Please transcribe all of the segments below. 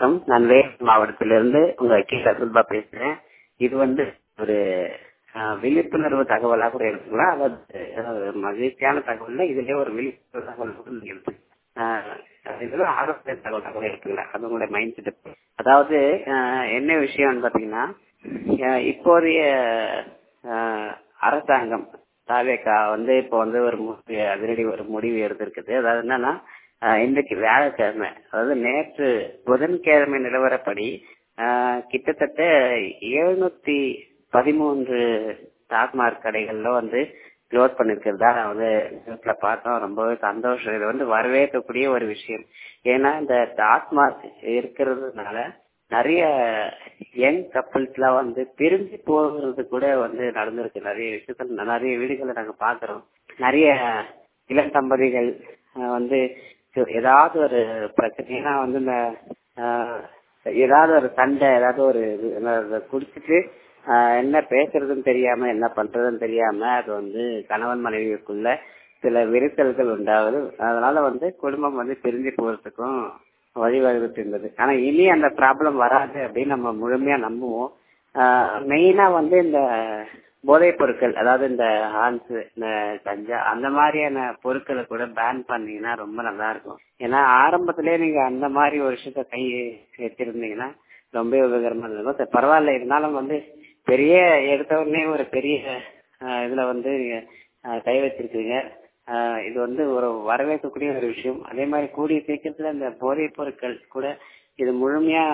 வணக்கம் நான் வேலூர் மாவட்டத்திலிருந்து உங்க கே ரசுல்பா பேசுறேன் இது வந்து ஒரு ஆஹ், விழிப்புணர்வு தகவலா கூட எடுத்துக்கலாம் அதாவது அஹ், மகிழ்ச்சியான தகவல் இதுலயே ஒரு விழிப்புணர்வு தகவல் கூட நீங்க எடுத்துக்கலாம் இதுல ஆரோக்கிய தகவலா கூட எடுத்துக்கலாம் அது உங்களுடைய மைண்ட் செட் அதாவது ஆஹ், என்ன விஷயம்னு பாத்தீங்கன்னா ஆஹ், இப்போதைய ஆஹ், அரசாங்கம் தாவேக்கா வந்து இப்போ வந்து ஒரு முடிவு அதிரடி ஒரு முடிவு எடுத்திருக்குது அதாவது என்னன்னா ஆஹ், இன்றைக்கு வியாழக்கிழமை அதாவது நேற்று புதன்கிழமை நிலவரப்படி ஆஹ், கிட்டத்தட்ட எழுநூத்தி பதிமூன்று டாஸ்மாக் கடைகள்ல வந்து க்ளோஸ் பண்ணிருக்கிறதா வந்து நியூஸ்ல பார்த்தோம் ரொம்பவே சந்தோஷம் இது வந்து வரவேற்கக்கூடிய ஒரு விஷயம் ஏன்னா இந்த டாஸ்மாக் இருக்கிறதுனால நிறைய யங் கப்பிள்ஸ் எல்லாம் வந்து பிரிஞ்சு போகிறது கூட வந்து நடந்திருக்கு நிறைய விஷயத்துல நிறைய வீடுகளை நாங்க பாக்குறோம் நிறைய இளம் தம்பதிகள் ஆஹ், வந்து ஏதாவது ஒரு பிரச்சனைனா வந்து இந்த ஆஹ், ஏதாவது ஒரு சண்டை ஏதாவது ஒரு இது, என்ன, குடிச்சிட்டு ஆஹ், என்ன பேசுறதுன்னு தெரியாம என்ன பண்றதுன்னு தெரியாம அது வந்து கணவன் மனைவிக்குள்ள சில விரிசல்கள் உண்டாகுது அதனால வந்து குடும்பம் வந்து பிரிஞ்சு போறதுக்கும் வழிவகுத்து இருந்தது ஆனா இனி அந்த ப்ராப்ளம் வராது அப்படின்னு நம்ம முழுமையா நம்புவோம் மெயினா வந்து இந்த போதைப் பொருட்கள் அதாவது இந்த ஹான்ஸ் இந்த கஞ்சா அந்த மாதிரியான பொருட்களை கூட பேன் பண்ணீங்கன்னா ரொம்ப நல்லா இருக்கும் ஏன்னா ஆரம்பத்திலே நீங்க அந்த மாதிரி ஒரு விஷயத்த கை வச்சிருந்தீங்கன்னா ரொம்ப உபகரமா இருக்கும் சரி, பரவாயில்ல இருந்தாலும் வந்து பெரிய எடுத்த உடனே ஒரு பெரிய ஆஹ், இதுல வந்து நீங்க ஆஹ், கை வச்சிருக்கீங்க ஆஹ், இது வந்து ஒரு வரவேற்கக்கூடிய ஒரு விஷயம் அதே மாதிரி கூடிய சீக்கிரத்துல இந்த போதைப் பொருட்கள் கூட இது முழுமையா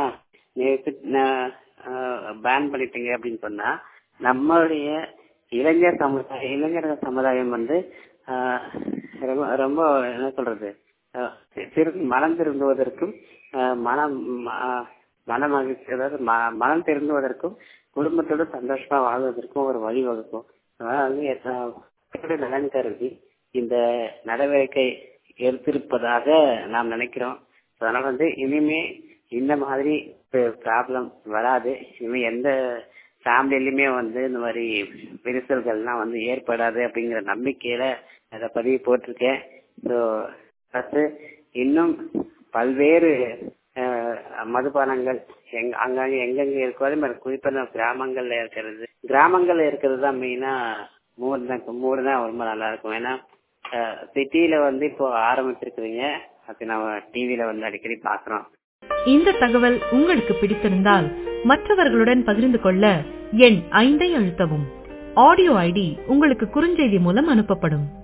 பேன் பண்ணிட்டீங்க அப்படின்னு சொன்னா நம்மளுடைய இளைஞர் சமுதாயம் இளைஞர்கள் சமுதாயம் வந்து ஆஹ், ரொம்ப ரொம்ப என்ன சொல்றது ஆஹ், திரு மனம் திருந்துவதற்கும் ஆஹ், மனம் ஆஹ், மன மகிழ்ச்சி அதாவது ம- மனம் திருந்துவதற்கும் குடும்பத்தோட சந்தோஷமா வாழ்வதற்கும் ஒரு வழிவகுக்கும் அதனால வந்து ஆஹ், மக்களுடைய நலன் கருதி இந்த நடவடிக்கை எடுத்திருப்பதாக நாம் நினைக்கிறோம் அதனால வந்து இனிமே இந்த மாதிரி ப்ராப்ளம் வராது இனிமே எந்த ஃபேமிலிலுமே வந்து இந்த மாதிரி விரிசல்கள்லாம் வந்து ஏற்படாது அப்படிங்கிற நம்பிக்கையில அதை பதிவு போட்டிருக்கேன் ஸோ அடுத்து இன்னும் பல்வேறு அஹ், மதுபானங்கள் எங்க அங்கங்க எங்கெங்க இருக்கோ அதே மாதிரி குறிப்பா நம்ம கிராமங்கள்ல இருக்கிறது கிராமங்கள்ல இருக்கிறது தான் மெயினா மூடுனா மூடுனா ரொம்ப நல்லா இருக்கும் ஏன்னா சிட்டியில வந்து இப்போ ஆரம்பிச்சிருக்கிறீங்க அது நம்ம டிவில வந்து அடிக்கடி பாக்குறோம் இந்த தகவல் உங்களுக்கு பிடித்திருந்தால் மற்றவர்களுடன் பகிர்ந்து கொள்ள எண் ஐந்தை அழுத்தவும் ஆடியோ ஐடி உங்களுக்கு குறுஞ்செய்தி மூலம் அனுப்பப்படும்